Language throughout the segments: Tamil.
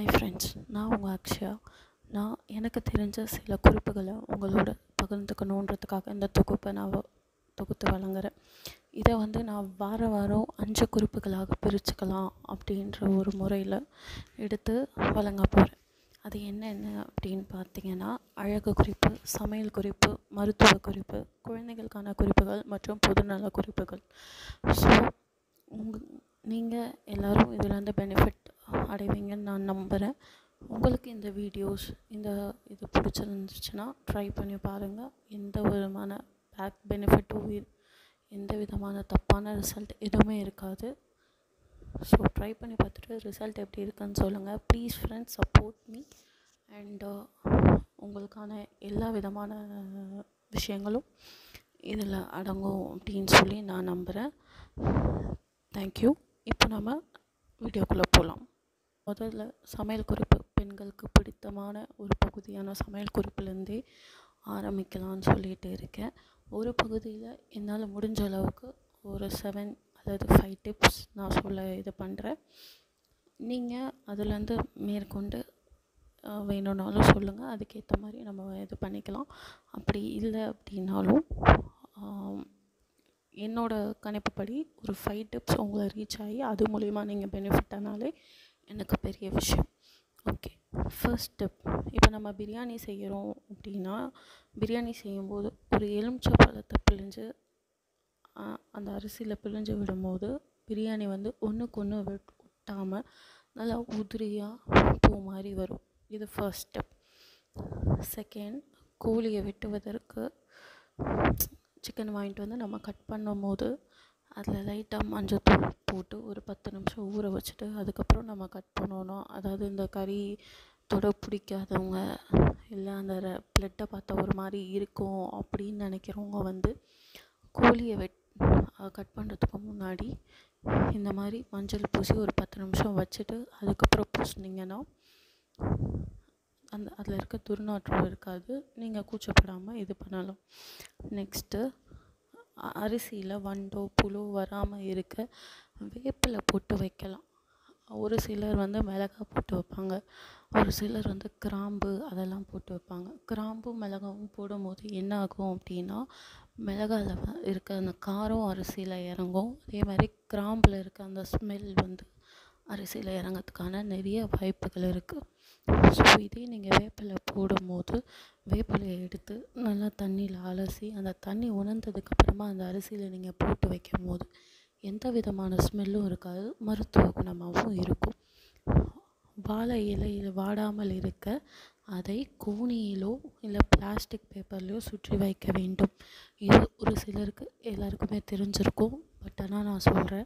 ஹாய் ஃப்ரெண்ட்ஸ் நான் உங்கள் அக்ஷயா நான் எனக்கு தெரிஞ்ச சில குறிப்புகளை உங்களோட பகிர்ந்துக்கணுன்றதுக்காக இந்த தொகுப்பை நான் வ- தொகுத்து வழங்குறேன் இதை வந்து நான் வார வாரம் அஞ்சு குறிப்புகளாக பிரிச்சுக்கலாம் அப்படின்ற ஒரு முறையில் எடுத்து வழங்க போகிறேன் அது என்னென்ன அப்படின்னு பார்த்தீங்கன்னா அழகு குறிப்பு சமையல் குறிப்பு மருத்துவ குறிப்பு குழந்தைகளுக்கான குறிப்புகள் மற்றும் பொதுநல குறிப்புகள் ஸோ உங்கள் நீங்கள் எல்லோரும் இதிலேருந்து பெனிஃபிட் அடைவீங்கன்னு நான் நம்புகிறேன் உங்களுக்கு இந்த வீடியோஸ் இந்த இது பிடிச்சிருந்துச்சுன்னா ட்ரை பண்ணி பாருங்கள் எந்த விதமான பேக் பெனிஃபிட்டும் எந்த விதமான தப்பான ரிசல்ட் எதுவுமே இருக்காது ஸோ ட்ரை பண்ணி பார்த்துட்டு ரிசல்ட் எப்படி இருக்குன்னு சொல்லுங்கள் please friends support me and உங்களுக்கான எல்லா விதமான விஷயங்களும் இதில் அடங்கும் அப்படின்னு சொல்லி நான் நம்புகிறேன் தேங்க்யூ இப்போ நம்ம வீடியோக்குள்ளே போகலாம் முதல்ல சமையல் குறிப்பு பெண்களுக்கு பிடித்தமான ஒரு பகுதியான சமையல் குறிப்புலேருந்தே ஆரம்பிக்கலாம்னு சொல்லிட்டு இருக்கேன் ஒரு பகுதியில் என்னால் முடிஞ்ச அளவுக்கு ஒரு செவன் அல்லது ஃபைவ் டிப்ஸ் நான் சொல்ல இது பண்ணுறேன் நீங்கள் அதுலேருந்து மேற்கொண்டு அஹ், வேணும்னாலும் சொல்லுங்கள் அதுக்கேற்ற மாதிரி நம்ம இது பண்ணிக்கலாம் அப்படி இல்லை அப்படின்னாலும் ஆம், என்னோட கணிப்புப்படி ஒரு ஃபைவ் டிப்ஸ் உங்களை ரீச் ஆகி அது மூலிமா நீங்கள் பெனிஃபிட் ஆனாலே எனக்கு பெரிய விஷயம் ஓகே ஃபர்ஸ்ட் ஸ்டெப் இப்போ நம்ம பிரியாணி செய்கிறோம் அப்படின்னா பிரியாணி செய்யும்போது ஒரு எலுமிச்சை பழத்தை பிழிஞ்சு ஆ, அந்த அரிசியில் பிழிஞ்சு விடும்போது பிரியாணி வந்து ஒன்றுக்கு ஒன்று விட் ஒட்டாமல் நல்லா உதிரியாக பூ மாதிரி வரும் இது ஃபர்ஸ்ட் ஸ்டெப் செகண்ட் கோழியை வெட்டுவதற்கு சிக்கன் வாங்கிட்டு வந்து நம்ம கட் பண்ணும்போது அதில் லைட்டாக மஞ்சத்தூள் போட்டு ஒரு பத்து நிமிஷம் ஊற வச்சுட்டு அதுக்கப்புறம் நம்ம கட் பண்ணணும் அதாவது இந்த கறி தொட பிடிக்காதவங்க இல்லை அந்த பிளட்டை பார்த்தா ஒரு மாதிரி இருக்கும் அப்படின்னு நினைக்கிறவங்க வந்து கோழியை வெட் கட் பண்ணுறதுக்கு முன்னாடி இந்த மாதிரி மஞ்சள் பூசி ஒரு பத்து நிமிஷம் வச்சுட்டு அதுக்கப்புறம் பூசுனீங்கன்னா அந்த அதில் இருக்க துர்நாற்றம் இருக்காது நீங்கள் கூச்சப்படாமல் இது பண்ணலாம் நெக்ஸ்ட்டு அரிசியில் வண்டோ புழு வராமல் இருக்க வேப்பிலை போட்டு வைக்கலாம் ஒரு சிலர் வந்து மிளகாய் போட்டு வைப்பாங்க ஒரு சிலர் வந்து கிராம்பு அதெல்லாம் போட்டு வைப்பாங்க கிராம்பும் மிளகாவும் போடும்போது என்ன ஆகும் அப்படின்னா மிளகாயில் வ- இருக்க அந்த காரம் அரிசியில் இறங்கும் அதே மாதிரி கிராம்பில் இருக்க அந்த ஸ்மெல் வந்து அரிசியில் இறங்கிறதுக்கான நிறைய வாய்ப்புகள் இருக்குது ஸோ இதே நீங்கள் வேப்பிலை போடும்போது வேப்பிலையை எடுத்து நல்லா தண்ணியில் அலசி அந்த தண்ணி உணர்ந்ததுக்கப்புறமா அந்த அரிசியில் நீங்கள் போட்டு வைக்கும் போது எந்த விதமான ஸ்மெல்லும் இருக்காது மருத்துவ குணமாகவும் இருக்கும் வாழை இலையில் வாடாமல் இருக்க அதை கோணியிலோ இல்லை பிளாஸ்டிக் பேப்பர்லையோ சுற்றி வைக்க வேண்டும் இது ஒரு சிலருக்கு எல்லாருக்குமே தெரிஞ்சிருக்கும் பட் ஆனால் நான் சொல்கிறேன்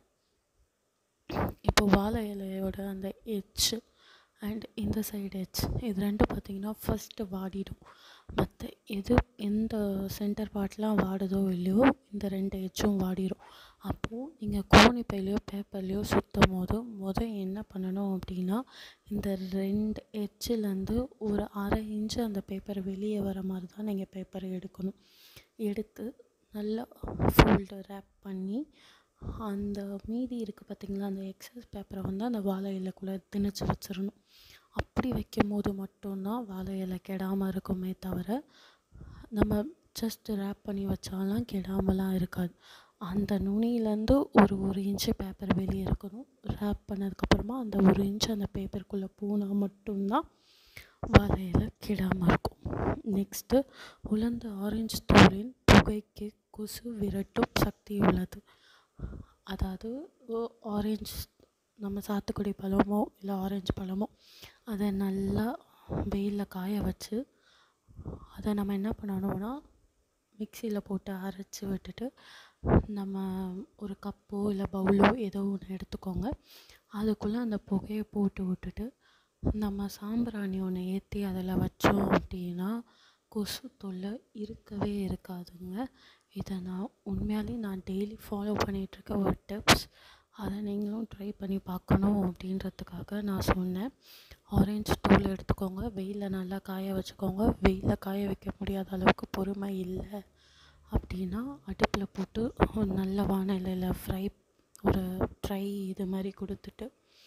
இப்போ வாழை இலையோட அந்த எட்ஜ் அண்ட் இந்த சைடு எட்ஜ் இது ரெண்டும் பார்த்தீங்கன்னா ஃபஸ்ட்டு வாடிடும் மற்ற எது எந்த சென்டர் பார்ட்லாம் வாடுதோ இல்லையோ இந்த ரெண்டு எட்ஜும் வாடிடும் அப்போது நீங்கள் கோணி பையிலையோ பேப்பர்லையோ சுற்றும் போது முத என்ன பண்ணணும் அப்படின்னா இந்த ரெண்டு எட்ஜிலேருந்து ஒரு அரை இன்ச்சு அந்த பேப்பர் வெளியே வர மாதிரி தான் நீங்கள் பேப்பரை எடுக்கணும் எடுத்து நல்லா ஃபோல்டு ரேப் பண்ணி அந்த மீதி இருக்குது பார்த்தீங்களா அந்த எக்ஸஸ் பேப்பரை வந்து அந்த வாழை இலைக்குள்ளே திணிச்சு வச்சிடணும் அப்படி வைக்கும் போது மட்டும்தான் வாழை இலை கெடாமல் இருக்குமே தவிர நம்ம ஜஸ்ட் ரேப் பண்ணி வச்சாலாம் கெடாமலாம் இருக்காது அந்த நுனியிலேருந்து ஒரு ஒரு இன்ச்சு பேப்பர் வெளியே இருக்கணும் ரேப் பண்ணதுக்கப்புறமா அந்த ஒரு இன்ச் அந்த பேப்பருக்குள்ளே போனால் மட்டும்தான் வாழை இலை கெடாமல் இருக்கும் நெக்ஸ்ட்டு உலர்ந்த ஆரஞ்சு தூளின் புகைக்கு கொசு விரட்டும் சக்தி உள்ளது அதாவது ஆரஞ்சு நம்ம சாத்துக்குடி பழமோ இல்லை ஆரஞ்சு பழமோ அதை நல்லா வெயிலில் காய வச்சு அதை நம்ம என்ன பண்ணணும்னா மிக்சியில் போட்டு அரைச்சி விட்டுட்டு நம்ம ஒரு கப்போ இல்லை பவுலோ ஏதோ ஒன்று எடுத்துக்கோங்க அதுக்குள்ளே அந்த புகையை போட்டு விட்டுட்டு நம்ம சாம்பிராணி ஒன்று ஏற்றி அதில் வச்சோம் அப்படின்னா கொசு தொல்லை இருக்கவே இருக்காதுங்க இதை நான் உண்மையாலே நான் டெய்லி ஃபாலோ பண்ணிகிட்ருக்க ஒரு டிப்ஸ் அதை நீங்களும் ட்ரை பண்ணி பார்க்கணும் அப்படின்றதுக்காக நான் சொன்னேன் ஆரஞ்சு தூள் எடுத்துக்கோங்க வெயிலில் நல்லா காய வச்சுக்கோங்க வெயிலில் காய வைக்க முடியாத அளவுக்கு பொறுமை இல்லை அப்படின்னா அடுப்பில் போட்டு ஒரு நல்ல வானிலையில் ஃப்ரை ஒரு ட்ரை இது மாதிரி கொடுத்துட்டு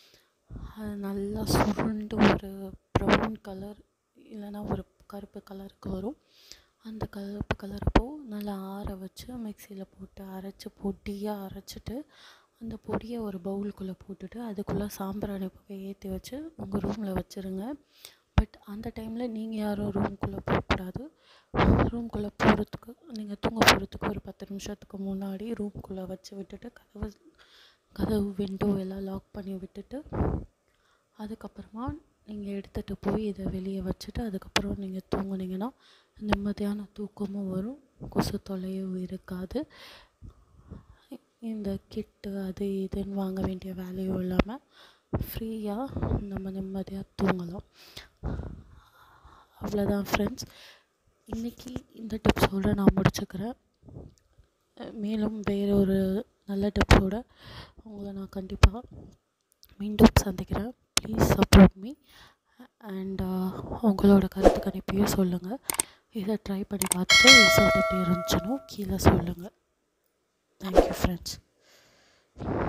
அது நல்லா சுருண்டு ஒரு ப்ரௌன் கலர் இல்லைன்னா ஒரு கருப்பு கலருக்கு வரும் அந்த கருப்பு கலர் அப்போ நல்லா ஆற வச்சு மிக்சியில் போட்டு அரைச்சி பொடியாக அரைச்சிட்டு அந்த பொடியை ஒரு பவுலுக்குள்ளே போட்டுட்டு அதுக்குள்ளே சாம்பிராணி புகையை ஏற்றி வச்சு உங்கள் ரூமில் வச்சுருங்க பட் அந்த டைமில் நீங்கள் யாரும் ரூம்குள்ளே போகக்கூடாது ரூம்குள்ளே போகிறதுக்கு நீங்கள் தூங்க போகிறதுக்கு ஒரு பத்து நிமிஷத்துக்கு முன்னாடி ரூம்குள்ளே வச்சு விட்டுட்டு கதவு கதவு விண்டோ எல்லாம் லாக் பண்ணி விட்டுட்டு அதுக்கப்புறமா நீங்கள் எடுத்துகிட்டு போய் இதை வெளியே வச்சுட்டு அதுக்கப்புறம் நீங்கள் தூங்குனீங்கன்னா நிம்மதியான தூக்கமும் வரும் கொசு தொல்லையும் இருக்காது இந்த கிட்டு அது இதுன்னு வாங்க வேண்டிய வேலையும் இல்லாமல் ஃப்ரீயாக நம்ம நிம்மதியாக தூங்கலாம் அவ்வளோதான் ஃப்ரெண்ட்ஸ் இன்றைக்கி இந்த டிப்ஸோடு நான் முடிச்சுக்கிறேன் அஹ் மேலும் வேறு ஒரு நல்ல டிப்ஸோட உங்களை நான் கண்டிப்பாக மீண்டும் சந்திக்கிறேன் ப்ளீஸ் சப்போர்ட் மீ அண்ட் உங்களோட கருத்து கணிப்பையும் சொல்லுங்கள் இதை ட்ரை பண்ணி பார்த்துட்டு ரிசல்ட் எப்படி இருந்துச்சுன்னு கீழே சொல்லுங்கள் தேங்க்யூ ஃப்ரெண்ட்ஸ்